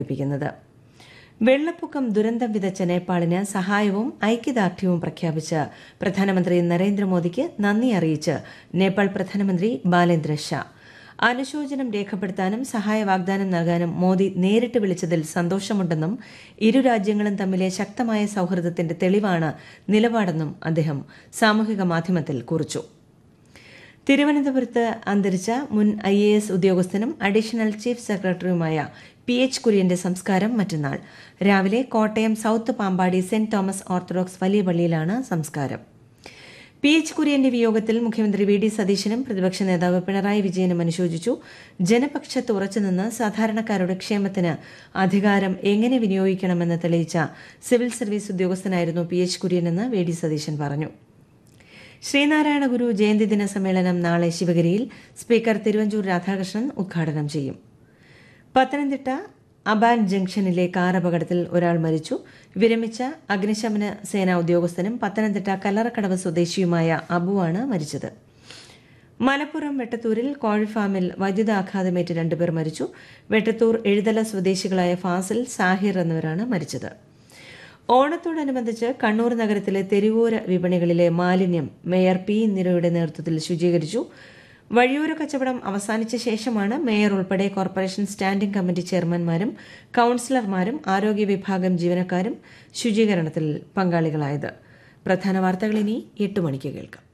പ്പിക്കുന്നത് വെള്ളപ്പൊക്കം ദുരന്തം വിതച്ച നേപ്പാളിന് സഹായവും ഐക്യദാർഢ്യവും പ്രഖ്യാപിച്ച് പ്രധാനമന്ത്രി നരേന്ദ്രമോദിക്ക് നന്ദി അറിയിച്ച് നേപ്പാൾ പ്രധാനമന്ത്രി ബാലേന്ദ്ര ഷാ അനുശോചനം രേഖപ്പെടുത്താനും സഹായ വാഗ്ദാനം നൽകാനും മോദി നേരിട്ട് വിളിച്ചതിൽ സന്തോഷമുണ്ടെന്നും ഇരു രാജ്യങ്ങളും തമ്മിലെ ശക്തമായ സൌഹൃദത്തിന്റെ തെളിവാണ് നിലപാടെന്നും അദ്ദേഹം സാമൂഹിക മാധ്യമത്തിൽ കുറിച്ചു തിരുവനന്തപുരത്ത് അന്തരിച്ച മുൻ ഐ എ എസ് ഉദ്യോഗസ്ഥനും അഡീഷണൽ ചീഫ് സെക്രട്ടറിയുമായ പി എച്ച് കുര്യന്റെ സംസ്കാരം മറ്റന്നാൾ രാവിലെ Kottayam south Pampady saint Thomas orthodox വലിയ പള്ളിയിലാണ് സംസ്കാരം പി എച്ച് കുര്യന്റെ വിയോഗത്തിൽ മുഖ്യമന്ത്രി വി ഡി സതീശനും പ്രതിപക്ഷ നേതാവ് പിണറായി വിജയനും അനുശോചിച്ചു ജനപക്ഷത്ത് ഉറച്ചുനിന്ന് സാധാരണക്കാരുടെ ക്ഷേമത്തിന് അധികാരം എങ്ങനെ വിനിയോഗിക്കണമെന്ന് തെളിയിച്ച സിവിൽ സർവീസ് ഉദ്യോഗസ്ഥനായിരുന്നു പി എച്ച് കുര്യനെന്ന് വി ഡി സതീശൻ പറഞ്ഞു ശ്രീനാരായണ ഗുരു ജയന്തി ദിന സമ്മേളനം നാളെ ശിവഗിരിയിൽ സ്പീക്കർ തിരുവഞ്ചൂർ രാധാകൃഷ്ണൻ ഉദ്ഘാടനം ചെയ്യും പത്തനംതിട്ട അബാൻ ജംഗ്ഷനിലെ കാർ അപകടത്തിൽ ഒരാൾ മരിച്ചു വിരമിച്ച അഗ്നിശമന സേനാ ഉദ്യോഗസ്ഥനും പത്തനംതിട്ട കല്ലറക്കടവ് സ്വദേശിയുമായ അബുവാണ് മരിച്ചത് മലപ്പുറം വെട്ടത്തൂരിൽ കോഴിഫാമിൽ വൈദ്യുതാഘാതമേറ്റ് രണ്ടുപേർ മരിച്ചു വെട്ടത്തൂർ എഴുതല സ്വദേശികളായ ഫാസിൽ സാഹിർ എന്നിവരാണ് മരിച്ചത് ഓണത്തോടനുബന്ധിച്ച് കണ്ണൂർ നഗരത്തിലെ തെരുവോര വിപണികളിലെ മാലിന്യം മേയർ പി ഇന്ദിരയുടെ നേതൃത്വത്തിൽ ശുചീകരിച്ചു വഴിയോര കച്ചവടം അവസാനിച്ച ശേഷമാണ് മേയർ ഉൾപ്പെടെ കോർപ്പറേഷൻ സ്റ്റാൻഡിംഗ് കമ്മിറ്റി ചെയർമാൻമാരും കൌൺസിലർമാരും ആരോഗ്യ വിഭാഗം ജീവനക്കാരും ശുചീകരണത്തിൽ പങ്കാളികളായത് പ്രധാന വാർത്തകൾ ഇനി എട്ട് മണിക്ക് കേൾക്കാം